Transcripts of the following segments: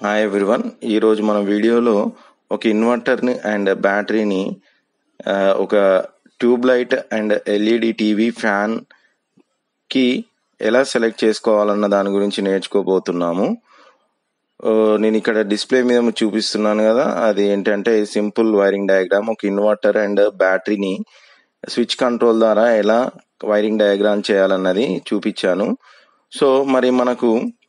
hi everyone ఈరోజు మన వీడియోలో ఒక ఇన్వర్టర్ని అండ్ బ్యాటరీని ఆ, ఒక tube light and LED TV ఫ్యాన్కి ఎలా సెలెక్ట్ చేసుకోవాలన్న దాని గురించి నేర్చుకోబోతున్నాము ఆ, నేను ఇక్కడ డిస్ప్లే మీద చూపిస్తున్నాను కదా అది ఏంటంటే సింపుల్ వైరింగ్ డయాగ్రామ్ ఒక ఇన్వర్టర్ అండ్ బ్యాటరీని స్విచ్ కంట్రోల్ ద్వారా ఎలా వైరింగ్ డయాగ్రామ్ చేయాలన్నది చూపించాను సో మరి మనకు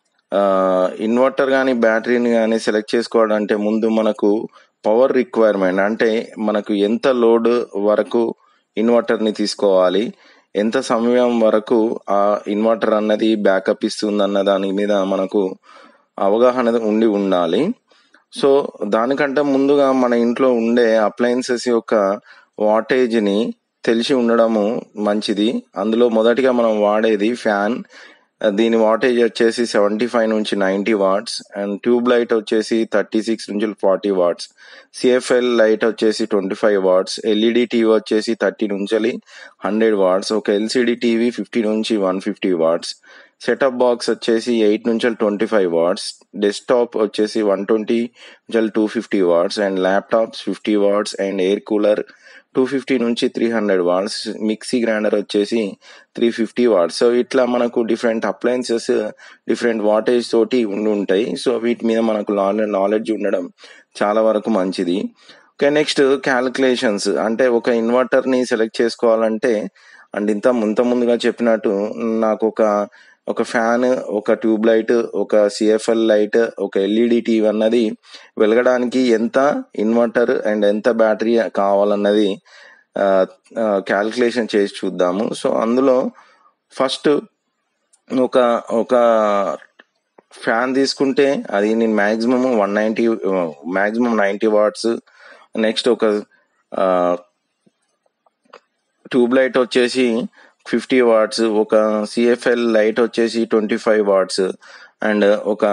ఇన్వర్టర్ కానీ బ్యాటరీని కానీ సెలెక్ట్ చేసుకోవడం అంటే ముందు మనకు పవర్ రిక్వైర్మెంట్ అంటే మనకు ఎంత లోడ్ వరకు ఇన్వర్టర్ని తీసుకోవాలి ఎంత సమయం వరకు ఆ ఇన్వర్టర్ అన్నది బ్యాకప్ ఇస్తుందన్న దాని మీద మనకు అవగాహన ఉండి ఉండాలి సో దానికంటే ముందుగా మన ఇంట్లో ఉండే అప్లయన్సెస్ యొక్క వాటేజ్ని తెలిసి ఉండడము మంచిది అందులో మొదటిగా మనం వాడేది ఫ్యాన్ దీని వాటేజ్ వచ్చేసి సెవెంటీ ఫైవ్ నుంచి ninety watts and tube light వచ్చేసి థర్టీ సిక్స్ నుంచి ఫార్టీ వాట్స్ సిఎఫ్ఎల్ లైట్ వచ్చేసి twenty five watts LED TV వచ్చేసి థర్టీ నుంచి హండ్రెడ్ వాట్స్ ఒక ఎల్సిడి టీవీ ఫిఫ్టీ నుంచి one fifty watts setup box వచ్చేసి ఎయిట్ నుంచి ట్వంటీ ఫైవ్ వాట్స్ డెస్క్టాప్ వచ్చేసి వన్ ట్వంటీ నుంచి two fifty watts and laptops fifty watts and air cooler two fifty నుంచి three hundred watts mixie grinder వచ్చేసి three fifty watts so ఇట్లా మనకు different appliances different wattage తోటి ఉండి ఉంటాయి so వీటి మీద మనకు నాలెడ్జ్ ఉండడం చాలా వరకు మంచిది ఓకే నెక్స్ట్ క్యాలిక్యులేషన్స్ అంటే ఒక ఇన్వర్టర్ని సెలెక్ట్ చేసుకోవాలంటే అండ్ ఇంత ముంత ముందుగా చెప్పినట్టు నాకు ఒక ఒక ఫ్యాన్ ఒక ట్యూబ్ లైట్ ఒక సిఎఫ్ఎల్ లైట్ ఒక ఎల్ఈడి టీవీ అన్నది వెలగడానికి ఎంత ఇన్వర్టర్ అండ్ ఎంత బ్యాటరీ కావాలన్నది క్యాల్కులేషన్ చేసి చూద్దాము సో అందులో ఫస్ట్ ఒక ఒక ఫ్యాన్ తీసుకుంటే అది నేను maximum one ninety maximum ninety watts next ఒక ట్యూబ్ లైట్ వచ్చేసి ఫిఫ్టీ వాట్స్ ఒక సిఎఫ్ఎల్ లైట్ వచ్చేసి ట్వంటీ ఫైవ్ వాట్స్ అండ్ ఒక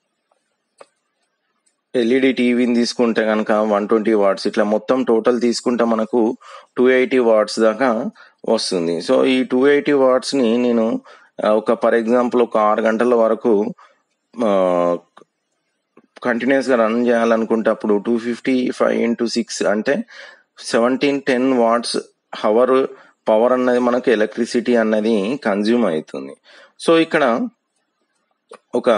ఎల్ఈడి టీవీని తీసుకుంటే కనుక వన్ ట్వంటీ వాట్స్ ఇట్లా మొత్తం టోటల్ తీసుకుంటే మనకు టూ ఎయిటీ వాట్స్ దాకా వస్తుంది సో ఈ టూ ఎయిటీ వాట్స్ని నేను ఒక ఫర్ ఎగ్జాంపుల్ ఒక ఆరు గంటల వరకు కంటిన్యూస్గా రన్ చేయాలనుకుంటే అప్పుడు two fifty five into six అంటే seventeen ten watts hour power అన్నది మనకు ఎలక్ట్రిసిటీ అన్నది కన్జ్యూమ్ అవుతుంది సో ఇక్కడ ఒక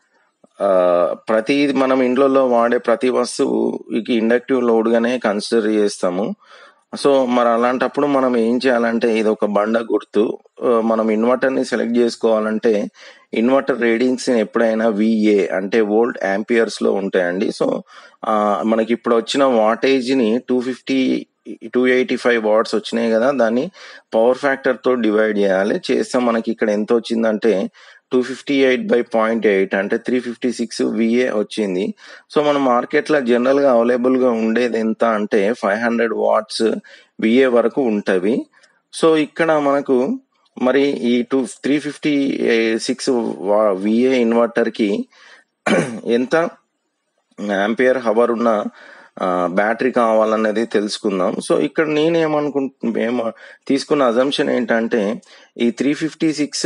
ప్రతి మనం ఇంట్లో వాడే ప్రతి వస్తువుకి ఇండక్టివ్ లోడ్గానే కన్సిడర్ చేస్తాము సో మరి అలాంటప్పుడు మనం ఏం చేయాలంటే ఇది ఒక బండ గుర్తు మనం ఇన్వర్టర్ని సెలెక్ట్ చేసుకోవాలంటే ఇన్వర్టర్ రీడింగ్స్ ఎప్పుడైనా విఏ అంటే వోల్ట్ యాంపియర్స్లో ఉంటాయండి సో మనకి ఇప్పుడు వచ్చిన వాటేజ్ని two fifty two eighty five watts వచ్చినాయి కదా దాన్ని పవర్ ఫ్యాక్టర్తో డివైడ్ చేయాలి చేస్తే మనకి ఇక్కడ ఎంత వచ్చిందంటే two fifty eight by point eight అంటే త్రీ ఫిఫ్టీ సిక్స్ విఏ వచ్చింది సో మన మార్కెట్లో జనరల్గా అవైలబుల్గా ఉండేది ఎంత అంటే ఫైవ్ హండ్రెడ్ వాట్స్ విఏ వరకు ఉంటవి సో ఇక్కడ మనకు మరి ఈ two three fifty six VA ఇన్వర్టర్కి ఎంత యాంపియర్ హవర్ ఉన్న బ్యాటరీ కావాలనేది తెలుసుకుందాం సో ఇక్కడ నేనేమనుకుంటు మేము తీసుకున్న అజంప్షన్ ఏంటంటే ఈ three fifty six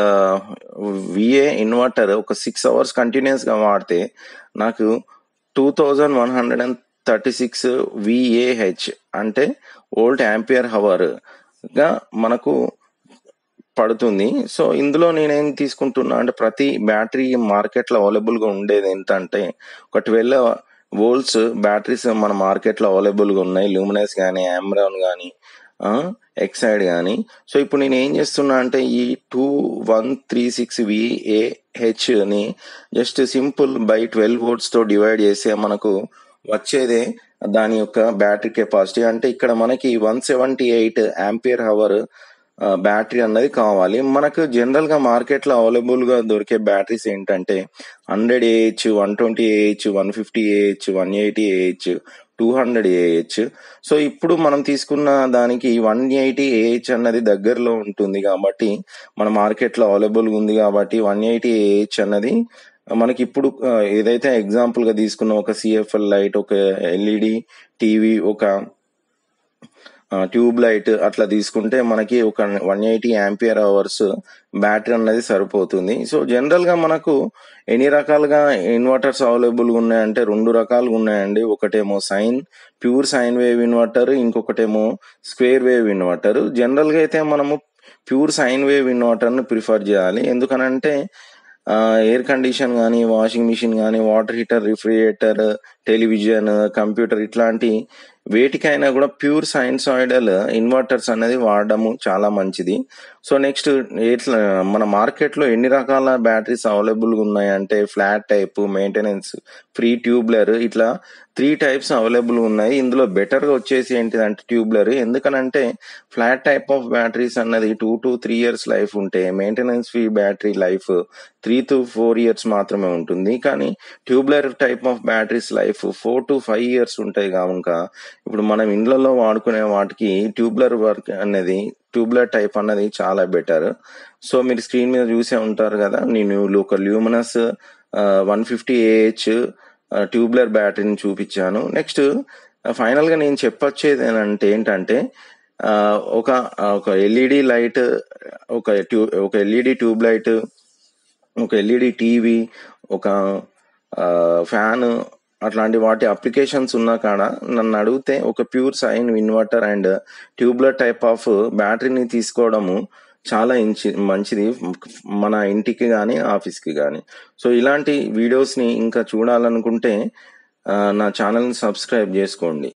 VA inverter ఒక సిక్స్ అవర్స్ కంటిన్యూస్గా వాడితే నాకు two thousand one hundred and thirty six VAH అంటే ఓల్డ్ యాంపియర్ హవర్గా మనకు పడుతుంది సో ఇందులో నేనేం తీసుకుంటున్నా అంటే ప్రతి బ్యాటరీ మార్కెట్లో అవైలబుల్గా ఉండేది ఎంత అంటే ఒక ట్వెల్వ్ వోల్ట్స్ బ్యాటరీస్ మన మార్కెట్లో అవైలబుల్గా ఉన్నాయి లూమినస్ కానీ ఆమ్రాన్ కానీ ఎక్సైడ్ కానీ సో ఇప్పుడు నేను ఏం చేస్తున్నా అంటే ఈ టూ వన్ త్రీ సిక్స్ విఏహెచ్ని జస్ట్ సింపుల్ బై ట్వెల్వ్ వోల్ట్స్తో డివైడ్ చేస్తే మనకు వచ్చేదే దాని యొక్క బ్యాటరీ కెపాసిటీ అంటే ఇక్కడ మనకి one seventy eight ampere hour battery అన్నది కావాలి మనకు జనరల్గా మార్కెట్లో అవైలబుల్గా దొరికే బ్యాటరీస్ ఏంటంటే hundred AH one twenty AH one fifty AH one eighty AH two hundred AH so ఇప్పుడు మనం తీసుకున్న దానికి వన్ ఎయిటీ ఏహెచ్ అన్నది దగ్గరలో ఉంటుంది కాబట్టి మన మార్కెట్లో అవైలబుల్గా ఉంది కాబట్టి వన్ ఎయిటీ ఏహెచ్ అన్నది మనకి ఇప్పుడు ఏదైతే ఎగ్జాంపుల్గా తీసుకున్న ఒక సిఎఫ్ఎల్ లైట్ ఒక ఎల్ఈడి టీవీ ఒక ట్యూబ్ లైట్ అట్లా తీసుకుంటే మనకి ఒక one eighty ampere hours battery అన్నది సరిపోతుంది సో జనరల్ గా మనకు ఎన్ని రకాలుగా ఇన్వర్టర్స్ అవైలబుల్ ఉన్నాయంటే రెండు రకాలుగా ఉన్నాయండి ఒకటేమో sine pure sine wave inverter ఇంకొకటేమో స్క్వేర్ వేవ్ ఇన్వర్టర్ జనరల్ గా అయితే మనము ప్యూర్ సైన్ వేవ్ ఇన్వర్టర్ ను ప్రిఫర్ చేయాలి ఎందుకనంటే ఎయిర్ కండిషన్ కానీ వాషింగ్ మిషన్ కానీ water heater refrigerator television computer ఇట్లాంటి వేటికైనా కూడా ప్యూర్ సైన్సాయిడల్ ఇన్వర్టర్స్ అనేది వాడడము చాలా మంచిది సో నెక్స్ట్ ఎట్లా మన మార్కెట్లో ఎన్ని రకాల బ్యాటరీస్ అవైలబుల్గా ఉన్నాయంటే flat type maintenance free tubular ఇట్లా త్రీ టైప్స్ అవైలబుల్ ఉన్నాయి ఇందులో బెటర్గా వచ్చేసి ఏంటిదంటే ట్యూబ్లర్ ఎందుకనంటే ఫ్లాట్ టైప్ ఆఫ్ బ్యాటరీస్ అన్నది two to three years life ఉంటే maintenance free battery life three to four years మాత్రమే ఉంటుంది కానీ tubular type of batteries life four to five years ఉంటాయి కనుక ఇప్పుడు మనం ఇండ్లలో వాడుకునే వాటికి ట్యూబ్లర్ వర్క్ అనేది ట్యూబ్లర్ టైప్ అన్నది చాలా బెటర్ సో మీరు స్క్రీన్ మీద చూసే ఉంటారు కదా నేను ఒక Luminous one fifty AH tubular బ్యాటరీని చూపించాను నెక్స్ట్ ఫైనల్ గా నేను చెప్పొచ్చేది ఏంటంటే ఏంటంటే ఆ, ఒక ఒక ఎల్ఈడి లైట్ ఒక ట్యూ ఒక ఎల్ఈడి ట్యూబ్ లైట్ ఒక ఎల్ఈడి టీవీ ఒక ఫ్యాన్ అట్లాంటి వాటి అప్లికేషన్స్ ఉన్న కాడ నన్ను అడిగితే ఒక pure sine inverter and tubular type of బ్యాటరీని తీసుకోవడము చాలా ఇంచి మంచిది మన ఇంటికి కానీ ఆఫీస్కి కానీ సో ఇలాంటి వీడియోస్ని ఇంకా చూడాలనుకుంటే ఆ, నా ఛానల్ని సబ్స్క్రైబ్ చేసుకోండి